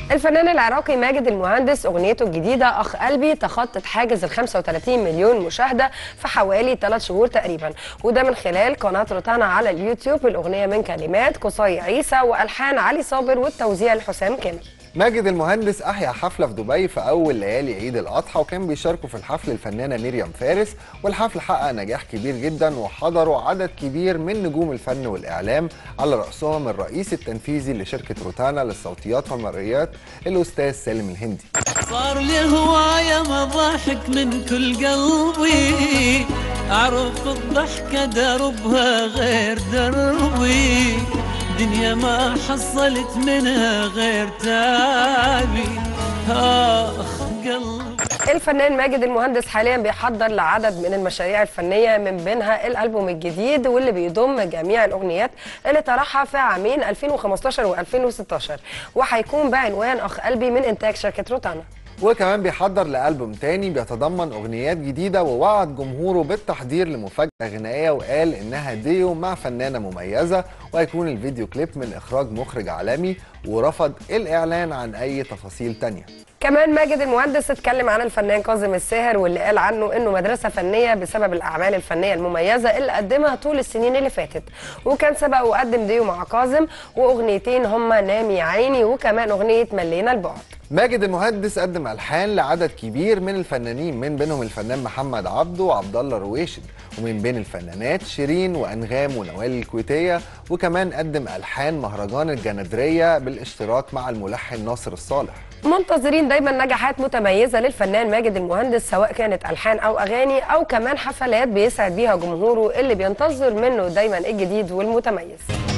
الفنان العراقي ماجد المهندس اغنيته الجديده اخ قلبي تخطت حاجز ال 35 مليون مشاهده في حوالي 3 شهور تقريبا وده من خلال قناه روتانا على اليوتيوب الاغنيه من كلمات قصي عيسى والحان علي صابر والتوزيع لحسام كامل ماجد المهندس احيا حفله في دبي في اول ليالي عيد الاضحى وكان بيشاركوا في الحفل الفنانه مريم فارس والحفل حقق نجاح كبير جدا وحضروا عدد كبير من نجوم الفن والاعلام على راسهم الرئيس التنفيذي لشركه روتانا للصوتيات والمرئيات الاستاذ سالم الهندي صار لي هوايه مضاحك من كل قلبي اعرف الضحكه دربها غير دربي دنيا ما حصلت منها غير تعبي اخ قلبي الفنان ماجد المهندس حاليا بيحضر لعدد من المشاريع الفنيه من بينها الالبوم الجديد واللي بيضم جميع الاغنيات اللي طرحها في عامين 2015 و2016 وهيكون بعنوان اخ قلبي من انتاج شركه روتانا وكمان بيحضر لألبوم تاني بيتضمن أغنيات جديدة ووعد جمهوره بالتحضير لمفاجأة غنائية وقال إنها ديو مع فنانة مميزة وهيكون الفيديو كليب من إخراج مخرج عالمي ورفض الإعلان عن أي تفاصيل تانية كمان ماجد المهندس اتكلم عن الفنان كاظم الساهر واللي قال عنه انه مدرسه فنيه بسبب الاعمال الفنيه المميزه اللي قدمها طول السنين اللي فاتت وكان سبق وقدم ديو مع كاظم واغنيتين هما نامي عيني وكمان اغنيه ملينا البعد ماجد المهندس قدم ألحان لعدد كبير من الفنانين من بينهم الفنان محمد عبده وعبد الله رويشد ومن بين الفنانات شيرين وأنغام ونوال الكويتية وكمان قدم ألحان مهرجان الجندرية بالاشتراك مع الملحن ناصر الصالح منتظرين دايما نجاحات متميزه للفنان ماجد المهندس سواء كانت الحان او اغاني او كمان حفلات بيسعد بيها جمهوره اللي بينتظر منه دايما الجديد والمتميز